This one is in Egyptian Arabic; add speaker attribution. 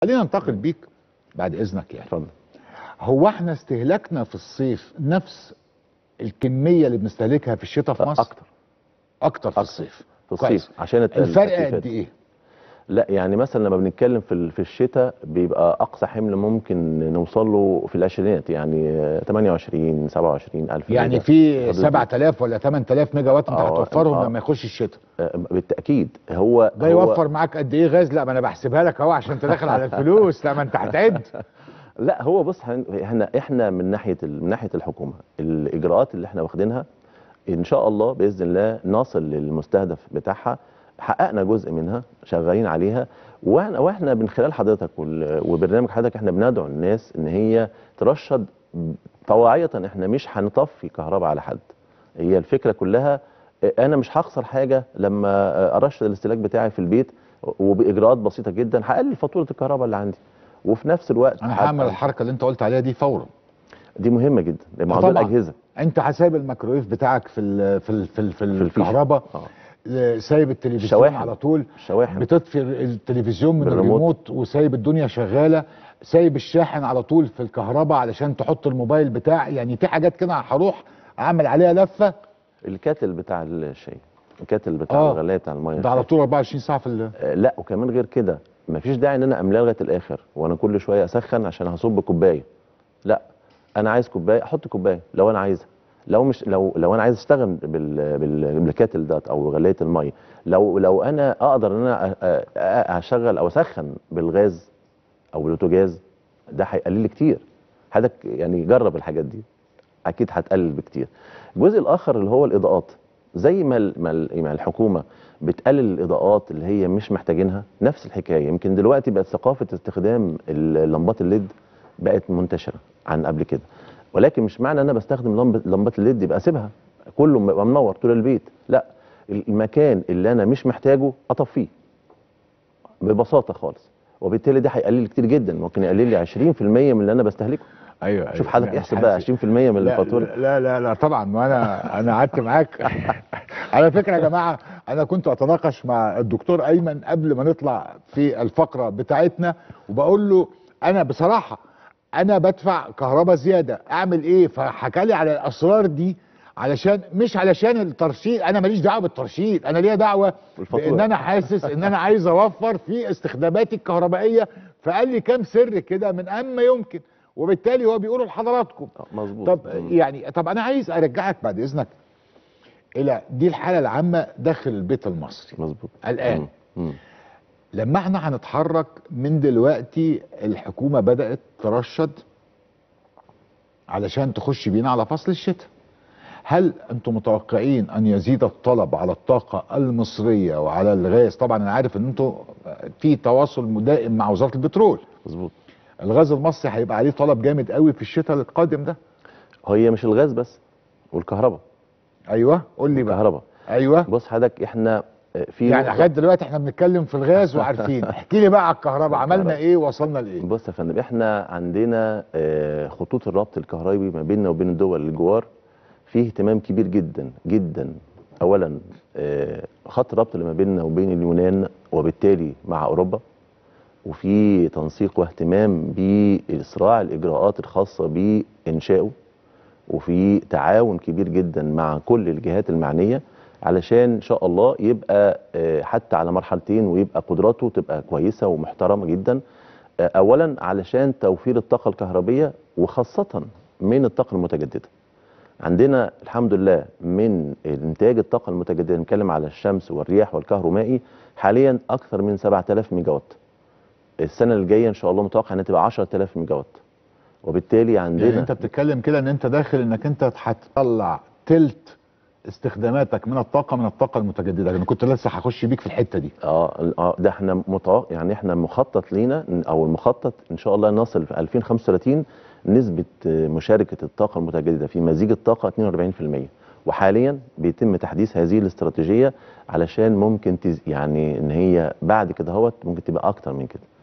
Speaker 1: خلينا ننتقل بيك بعد اذنك يعني
Speaker 2: اتفضل
Speaker 1: هو احنا استهلاكنا في الصيف نفس الكميه اللي بنستهلكها في الشتاء في مصر
Speaker 2: اكتر
Speaker 1: اكتر في
Speaker 2: أكتر.
Speaker 1: الصيف
Speaker 2: في
Speaker 1: كويس.
Speaker 2: الصيف عشان الت-
Speaker 1: الفرق
Speaker 2: التكييفات.
Speaker 1: قد ايه
Speaker 2: لا يعني مثلا لما بنتكلم في ال- في الشتاء بيبقى اقصى حمل ممكن نوصل له في العشرينات يعني آه، 28 27 الف
Speaker 1: يعني
Speaker 2: ميجا.
Speaker 1: في
Speaker 2: حدود دي.
Speaker 1: 7000 ولا 8000 ميجا وات انت
Speaker 2: آه،
Speaker 1: هتوفرهم
Speaker 2: آه.
Speaker 1: لما يخش الشتاء
Speaker 2: آه، بالتاكيد هو
Speaker 1: ده
Speaker 2: هو
Speaker 1: يوفر معاك قد ايه غاز لا ما انا بحسبها لك اهو عشان انت داخل على الفلوس لا ما انت هتعد
Speaker 2: لا هو بص هن- احنا احنا من ناحيه ال- من ناحيه الحكومه الاجراءات اللي احنا واخدينها ان شاء الله باذن الله نصل للمستهدف بتاعها حققنا جزء منها شغالين عليها واحنا واحنا من خلال حضرتك وال- وبرنامج حضرتك احنا بندعو الناس ان هي ترشد طواعيه احنا مش هنطفي كهرباء على حد هي الفكره كلها اه، انا مش هخسر حاجه لما اه، ارشد الاستهلاك بتاعي في البيت وباجراءات بسيطه جدا هقلل فاتوره الكهرباء اللي عندي وفي نفس الوقت
Speaker 1: انا هعمل
Speaker 2: هبقى-
Speaker 1: الحركه اللي انت قلت عليها دي فورا
Speaker 2: دي مهمه جدا لموضوع
Speaker 1: طبعاً.
Speaker 2: الاجهزه
Speaker 1: انت حساب الميكرويف بتاعك في ال في ال في, ال في
Speaker 2: الفيشة.
Speaker 1: الكهرباء
Speaker 2: اه
Speaker 1: آه، سايب التلفزيون
Speaker 2: الشواحن.
Speaker 1: على طول
Speaker 2: الشواحن
Speaker 1: بتطفي التلفزيون من
Speaker 2: بالريموت.
Speaker 1: الريموت وسايب الدنيا شغاله سايب الشاحن على طول في الكهرباء علشان تحط الموبايل بتاع يعني في حاجات كده هروح اعمل عليها لفه
Speaker 2: الكاتل بتاع الشاي الكاتل بتاع
Speaker 1: آه.
Speaker 2: الغلايه بتاع الميه
Speaker 1: ده على طول 24 ساعه في ال-
Speaker 2: آه، لا وكمان غير كده مفيش داعي ان انا املاه لغايه الاخر وانا كل شويه اسخن عشان هصب كوبايه لا انا عايز كوبايه احط كوبايه لو انا عايزها لو مش لو لو انا عايز اشتغل بال بال بالكاتل ده او غلايه الميه لو لو انا اقدر ان انا أ- أ- أ- اشغل او اسخن بالغاز او بالبوتاجاز ده هيقلل لي كتير حضرتك يعني جرب الحاجات دي اكيد هتقلل بكتير الجزء الاخر اللي هو الاضاءات زي ما ال- ما ال- ما الحكومه بتقلل الاضاءات اللي هي مش محتاجينها نفس الحكايه يمكن دلوقتي بقت ثقافه استخدام ال- لمبات الليد بقت منتشره عن قبل كده ولكن مش معنى ان انا بستخدم لمبه لمبات الليد يبقى اسيبها كله يبقى منور طول البيت لا المكان اللي انا مش محتاجه اطفيه ببساطه خالص وبالتالي ده هيقلل لي كتير جدا ممكن يقلل لي 20% من اللي انا بستهلكه
Speaker 1: ايوه
Speaker 2: شوف حضرتك احسب بقى 20% من
Speaker 1: لا,
Speaker 2: الفاتوره
Speaker 1: لا لا لا طبعا ما انا انا قعدت معاك على فكره يا جماعه انا كنت اتناقش مع الدكتور ايمن قبل ما نطلع في الفقره بتاعتنا وبقول له انا بصراحه انا بدفع كهرباء زياده اعمل ايه فحكى لي على الاسرار دي علشان مش علشان الترشيد انا ماليش دعوه بالترشيد انا ليا دعوه
Speaker 2: بالفاتورة.
Speaker 1: بان انا حاسس ان انا عايز اوفر في استخداماتي الكهربائيه فقال لي كام سر كده من اما يمكن وبالتالي هو بيقوله لحضراتكم
Speaker 2: آه، مظبوط
Speaker 1: طب
Speaker 2: مم.
Speaker 1: يعني طب انا عايز ارجعك بعد اذنك الى دي الحاله العامه داخل البيت المصري
Speaker 2: مظبوط
Speaker 1: الآن.
Speaker 2: مم. مم.
Speaker 1: لما احنا هنتحرك من دلوقتي الحكومه بدات ترشد علشان تخش بينا على فصل الشتاء هل انتم متوقعين ان يزيد الطلب على الطاقه المصريه وعلى الغاز طبعا انا عارف ان انتم في تواصل دائم مع وزاره البترول
Speaker 2: مظبوط
Speaker 1: الغاز المصري هيبقى عليه طلب جامد قوي في الشتاء القادم ده
Speaker 2: هي مش الغاز بس والكهرباء
Speaker 1: ايوه قول لي بقى
Speaker 2: الكهرباء
Speaker 1: ايوه
Speaker 2: بص حضرتك احنا آه، في
Speaker 1: يعني
Speaker 2: نقطة-
Speaker 1: لغايه دلوقتي احنا بنتكلم في الغاز وعارفين احكي لي بقى على الكهرباء عملنا ايه وصلنا لايه
Speaker 2: بص يا فندم احنا عندنا آه، خطوط الربط الكهربي ما بيننا وبين الدول الجوار فيه اهتمام كبير جدا جدا اولا آه، خط الربط اللي ما بيننا وبين اليونان وبالتالي مع اوروبا وفي تنسيق واهتمام باسراع الاجراءات الخاصه بانشائه وفي تعاون كبير جدا مع كل الجهات المعنيه علشان ان شاء الله يبقى آه، حتى على مرحلتين ويبقى قدراته تبقى كويسه ومحترمه جدا آه، اولا علشان توفير الطاقه الكهربيه وخاصه من الطاقه المتجدده عندنا الحمد لله من انتاج الطاقه المتجدده نتكلم على الشمس والرياح والكهرومائي حاليا اكثر من 7000 ميجا وات السنه الجايه ان شاء الله متوقع انها تبقى 10000 ميجا وات وبالتالي عندنا
Speaker 1: يعني انت بتتكلم كده ان انت داخل انك انت هتطلع تلت استخداماتك من الطاقه من الطاقه المتجدده انا كنت لسه هخش بيك في الحته دي
Speaker 2: اه اه ده احنا متوقع يعني احنا مخطط لينا إن- او المخطط ان شاء الله نصل في 2035 نسبه آه، مشاركه الطاقه المتجدده في مزيج الطاقه 42% وحاليا بيتم تحديث هذه الاستراتيجيه علشان ممكن تز... يعني ان هي بعد كده هوت ممكن تبقى اكتر من كده